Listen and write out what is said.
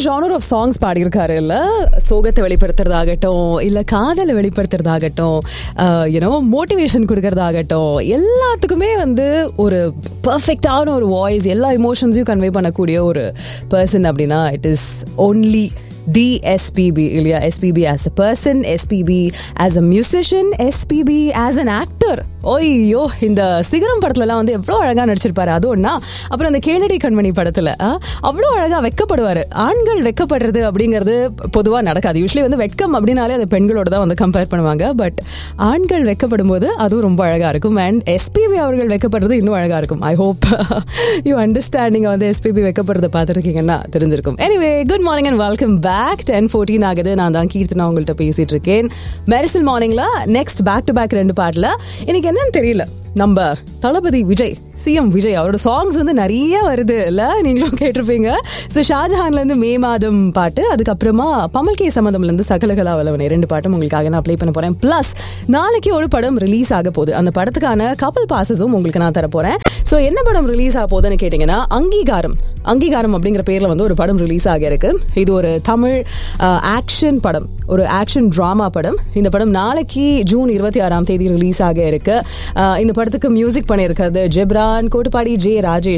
genre of songs பாடியிருக்காரு இல்ல சோகத்தை வெளிப்படுத்துறதாகட்டும் இல்ல காதலை வெளிப்படுத்துறதாகட்டும் யூனோ மோட்டிவேஷன் கொடுக்கறதாகட்டும் எல்லாத்துக்குமே வந்து ஒரு பர்ஃபெக்டான ஒரு வாய்ஸ் எல்லா இமோஷன்ஸையும் கன்வே பண்ணக்கூடிய ஒரு பர்சன் அப்படின்னா it is only the SPB இல்லையா SPB as a person SPB as a musician SPB as an actor ஓய்யோ இந்த சிகரம் படத்துலலாம் வந்து எவ்வளோ அழகாக நடிச்சிருப்பாரு அது ஒன்றா அப்புறம் அந்த கேளடி கண்மணி படத்தில் அவ்வளோ அழகாக வெக்கப்படுவார் ஆண்கள் வெக்கப்படுறது அப்படிங்கிறது பொதுவாக நடக்காது யூஸ்வலி வந்து வெட்கம் அப்படின்னாலே அது பெண்களோட தான் வந்து கம்பேர் பண்ணுவாங்க பட் ஆண்கள் வெக்கப்படும் போது அதுவும் ரொம்ப அழகாக இருக்கும் அண்ட் எஸ்பிபி அவர்கள் வெக்கப்படுறது இன்னும் அழகாக இருக்கும் ஐ ஹோப் யூ அண்டர்ஸ்டாண்டிங் வந்து எஸ்பிபி வெக்கப்படுறத பார்த்துருக்கீங்கன்னா தெரிஞ்சிருக்கும் anyway good morning and welcome back ten fourteen ஆகுது நான் தான் கீர்த்தனா உங்கள்கிட்ட பேசிட்டு இருக்கேன் மெரிசல் மார்னிங்ல நெக்ஸ்ட் பேக் டு பேக் ரெண்டு பாட்டில் இன்னைக்கு என்னன்னு தெரியல நம்ம தளபதி விஜய் சிஎம் விஜய் அவரோட சாங்ஸ் வந்து நிறைய வருது இல்ல நீங்களும் கேட்டிருப்பீங்க ஸோ ஷாஜஹான்ல இருந்து மே மாதம் பாட்டு அதுக்கப்புறமா பமல் கே சம்மதம்ல இருந்து சகலகலா வல்லவனே ரெண்டு பாட்டும் உங்களுக்காக நான் ப்ளே பண்ண போறேன் பிளஸ் நாளைக்கு ஒரு படம் ரிலீஸ் ஆக போகுது அந்த படத்துக்கான கப்பல் பாசஸும் உங்களுக்கு நான் தர போறேன் ஸோ என்ன படம் ரிலீஸ் ஆக போகுதுன்னு கேட்டீங்கன்னா அங்கீகாரம் அங்கீகாரம் அப்படிங்கிற பேர்ல வந்து ஒரு படம் ரிலீஸ் ஆக இருக்கு இது ஒரு தமிழ் ஆக்ஷன் படம் ஒரு ஆக்ஷன் டிராமா படம் இந்த படம் நாளைக்கு ஜூன் இருபத்தி ஆறாம் தேதி ரிலீஸ் ஆக இருக்கு இந்த படத்துக்கு மியூசிக் பண்ணியிருக்கிறது ஜெப்ரான் கோட்டுப்பாடி ஜே ராஜேஷ்